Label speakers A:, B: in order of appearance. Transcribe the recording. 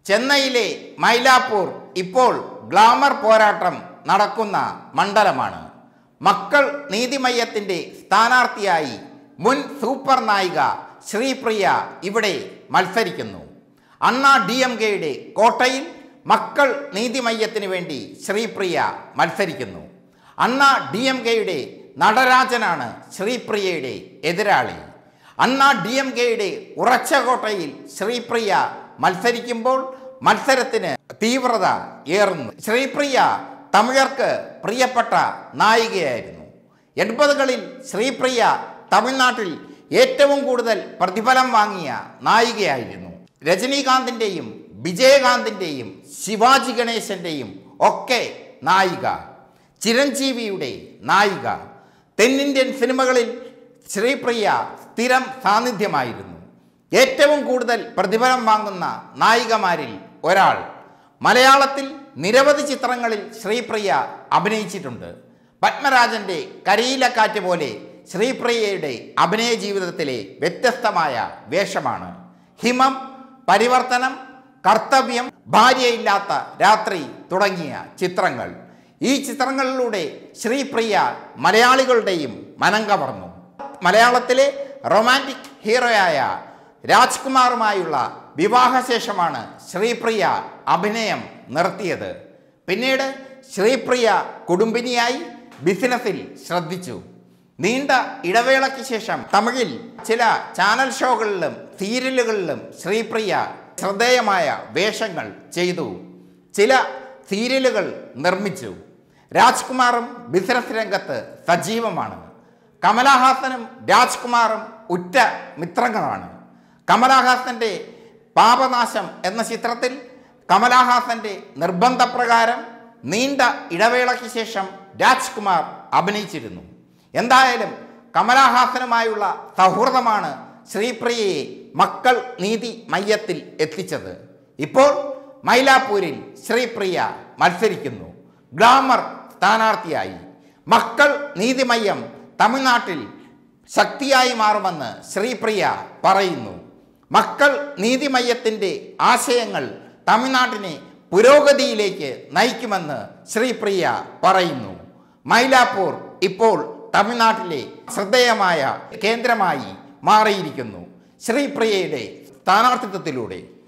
A: ചെന്നൈയിലെ മൈലാപ്പൂർ ഇപ്പോൾ ഗ്ലാമർ പോരാട്ടം നടക്കുന്ന മണ്ഡലമാണ് മക്കൾ നീതിമയ്യത്തിൻ്റെ സ്ഥാനാർത്ഥിയായി മുൻ സൂപ്പർ നായിക ശ്രീപ്രിയ ഇവിടെ മത്സരിക്കുന്നു അണ്ണാ ഡി എം കെയുടെ കോട്ടയിൽ മക്കൾ നീതിമയ്യത്തിന് വേണ്ടി ശ്രീപ്രിയ മത്സരിക്കുന്നു അണ്ണാ ഡി എം കെയുടെ നടരാജനാണ് ശ്രീപ്രിയയുടെ എതിരാളി അണ്ണാ ഡി എം കെയുടെ ഉറച്ച കോട്ടയിൽ ശ്രീപ്രിയ മത്സരിക്കുമ്പോൾ മത്സരത്തിന് തീവ്രത ഏറുന്നു ശ്രീപ്രിയ തമിഴർക്ക് പ്രിയപ്പെട്ട നായികയായിരുന്നു എൺപതുകളിൽ ശ്രീപ്രിയ തമിഴ്നാട്ടിൽ ഏറ്റവും കൂടുതൽ പ്രതിഫലം വാങ്ങിയ നായികയായിരുന്നു രജനീകാന്തിൻ്റെയും വിജയകാന്തിൻ്റെയും ശിവാജി ഗണേശൻ്റെയും ഒക്കെ നായിക ചിരഞ്ജീവിയുടെ നായിക തെന്നിന്ത്യൻ സിനിമകളിൽ ശ്രീപ്രിയ സ്ഥിരം സാന്നിധ്യമായിരുന്നു ഏറ്റവും കൂടുതൽ പ്രതിഫലം വാങ്ങുന്ന നായികമാരിൽ ഒരാൾ മലയാളത്തിൽ നിരവധി ചിത്രങ്ങളിൽ ശ്രീപ്രിയ അഭിനയിച്ചിട്ടുണ്ട് പത്മരാജന്റെ കരയിലക്കാറ്റ് പോലെ ശ്രീപ്രിയയുടെ അഭിനയ ജീവിതത്തിലെ വ്യത്യസ്തമായ വേഷമാണ് ഹിമം പരിവർത്തനം കർത്തവ്യം ഭാര്യയില്ലാത്ത രാത്രി തുടങ്ങിയ ചിത്രങ്ങൾ ഈ ചിത്രങ്ങളിലൂടെ ശ്രീപ്രിയ മലയാളികളുടെയും മനം കവർന്നു മലയാളത്തിലെ റൊമാൻറ്റിക് ഹീറോയായ രാജ്കുമാറുമായുള്ള വിവാഹശേഷമാണ് ശ്രീപ്രിയ അഭിനയം നിർത്തിയത് പിന്നീട് ശ്രീപ്രിയ കുടുംബിനിയായി ബിസിനസ്സിൽ ശ്രദ്ധിച്ചു നീണ്ട ഇടവേളയ്ക്ക് ശേഷം തമിഴിൽ ചില ചാനൽ ഷോകളിലും സീരിയലുകളിലും ശ്രീപ്രിയ ശ്രദ്ധേയമായ വേഷങ്ങൾ ചെയ്തു ചില സീരിയലുകൾ നിർമ്മിച്ചു രാജ്കുമാറും ബിസിനസ് രംഗത്ത് സജീവമാണ് കമലഹാസനും രാജ്കുമാറും ഉറ്റ മിത്രങ്ങളാണ് കമലഹാസന്റെ പാപനാശം എന്ന ചിത്രത്തിൽ കമലഹാസന്റെ നിർബന്ധപ്രകാരം നീണ്ട ഇടവേളയ്ക്ക് ശേഷം രാജ്കുമാർ അഭിനയിച്ചിരുന്നു എന്തായാലും കമലഹാസനുമായുള്ള സൗഹൃദമാണ് ശ്രീപ്രിയയെ മക്കൾ നീതി മയ്യത്തിൽ എത്തിച്ചത് ഇപ്പോൾ മൈലാപ്പൂരിൽ ശ്രീപ്രിയ മത്സരിക്കുന്നു ഗ്ലാമർ സ്ഥാനാർത്ഥിയായി മക്കൾ നീതിമയ്യം തമിഴ്നാട്ടിൽ ശക്തിയായി മാറുമെന്ന് ശ്രീപ്രിയ പറയുന്നു മക്കൾ നീതിമയ്യത്തിൻ്റെ ആശയങ്ങൾ തമിഴ്നാട്ടിനെ പുരോഗതിയിലേക്ക് നയിക്കുമെന്ന് ശ്രീപ്രിയ പറയുന്നു മൈലാപ്പൂർ ഇപ്പോൾ തമിഴ്നാട്ടിലെ ശ്രദ്ധേയമായ കേന്ദ്രമായി മാറിയിരിക്കുന്നു ശ്രീപ്രിയയുടെ സ്ഥാനാർത്ഥിത്വത്തിലൂടെ